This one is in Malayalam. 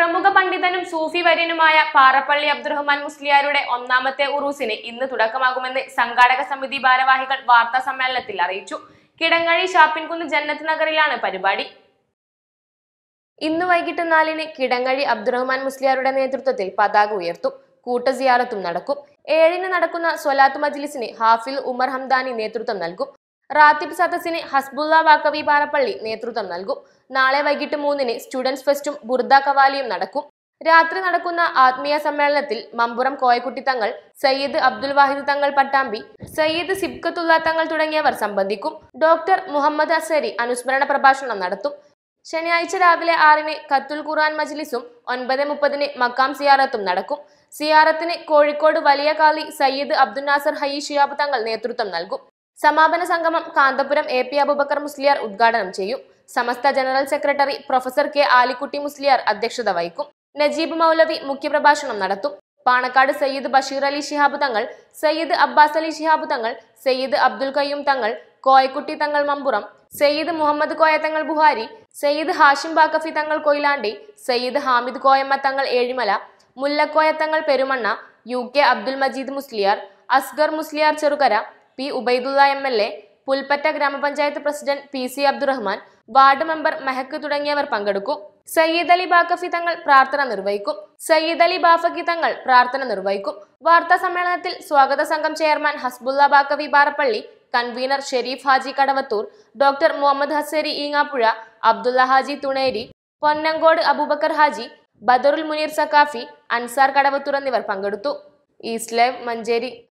പ്രമുഖ പണ്ഡിതനും സൂഫി വര്യനുമായ പാറപ്പള്ളി അബ്ദുറഹ്മാൻ മുസ്ലിയാരുടെ ഒന്നാമത്തെ ഉറൂസിന് ഇന്ന് തുടക്കമാകുമെന്ന് സംഘാടക സമിതി ഭാരവാഹികൾ വാർത്താ സമ്മേളനത്തിൽ അറിയിച്ചു കിടങ്ങഴി ഷാപ്പിൻകുന്ന് ജന്നത്ത് നഗറിലാണ് പരിപാടി ഇന്ന് വൈകിട്ട് നാലിന് കിടങ്ങഴി അബ്ദുറഹ്മാൻ മുസ്ലിയാരുടെ നേതൃത്വത്തിൽ പതാക ഉയർത്തും കൂട്ടസിയാറത്തും നടക്കും ഏഴിന് നടക്കുന്ന സ്വലാത്ത് മജ്ലിസിന് ഹാഫിൽ ഉമർ ഹംദാനി നേതൃത്വം നൽകും റാത്തിബ് സദസ്സിന് ഹസ്ബുള്ള വാക്കവി പാറപ്പള്ളി നേതൃത്വം നൽകും നാളെ വൈകിട്ട് മൂന്നിന് സ്റ്റുഡൻസ് ഫെസ്റ്റും ബുർദ കവാലിയും നടക്കും രാത്രി നടക്കുന്ന ആത്മീയ സമ്മേളനത്തിൽ മമ്പുറം കോയക്കുട്ടി തങ്ങൾ സയ്യിദ് അബ്ദുൽ വാഹിദ് തങ്ങൾ പട്ടാമ്പി സയ്യിദ് സിബ്കത്തുള്ള തങ്ങൾ തുടങ്ങിയവർ സംബന്ധിക്കും ഡോക്ടർ മുഹമ്മദ് അസരി അനുസ്മരണ പ്രഭാഷണം നടത്തും ശനിയാഴ്ച രാവിലെ ആറിന് ഖത്തുൽ ഖുർആൻ മജ്ലിസും ഒൻപത് മുപ്പതിന് മക്കാം സിയാറത്തും നടക്കും സിയാറത്തിന് കോഴിക്കോട് വലിയ കാളി സയ്യിദ് അബ്ദുൽ നാസർ ഹയി ഷിയാബ് തങ്ങൾ നേതൃത്വം നൽകും സമാപന സംഗമം കാന്തപുരം എ പി അബൂബക്കർ മുസ്ലിയാർ ഉദ്ഘാടനം ചെയ്യും Samastha general secretary professor K Alikutty Musliyar അധ്യക്ഷത വഹിക്കും നജീബ് മൗലവി മുഖ്യപ്രഭാഷണം നടത്തും പാണക്കാട് സയ്യിദ് ബഷീർ അലി ശിഹാബ് തങ്ങൾ സയ്യിദ് അബ്ബാസ് അലി ശിഹാബ് തങ്ങൾ സയ്യിദ് അബ്ദുൽ കയ്യൂം തങ്ങൾ കോയക്കുട്ടി തങ്ങൾ മമ്പുറം സയ്യിദ് മുഹമ്മദ് കോയ തങ്ങൾ ബുഹാരി സയ്യിദ് ഹാഷിം ബാക്കഫി തങ്ങൾ കൊയിലാണ്ടി സയ്യിദ് ഹാമിദ് കോയമ്മ തങ്ങൾ Ezhimala Mullakoya Thangal Perumanna U K Abdul Majeed Musliyar Asgar Musliyar Cherukara P Ubaidulla M L A Pulpatta ഗ്രാമപഞ്ചായത്ത് president P C Abdurahman ward member Mehak തുടങ്ങിയവർ പങ്കെടുക്കും സയ്യിദ് അലി ബാക്കഫി തങ്ങൾ പ്രാർത്ഥന നിർവഹിക്കും സയ്യിദ് അലി ബാഫക്കി തങ്ങൾ പ്രാർത്ഥന നിർവഹിക്കും വാർത്താ സമ്മേളനത്തിൽ സ്വാഗത സംഘം chairman Hasbulla Baqavi Barappalli convener Shareef Haji Kadavathur doctor Muhammad Haseri Eengapuzha Abdulla Haji Thuneri Ponnankode Aboobacker Haji Badarul Muneer Saqafi Ansar Kadavathur എന്നിവർ പങ്കെടുത്തു ഈസ്റ്റ് ലൈവ് മഞ്ചേരി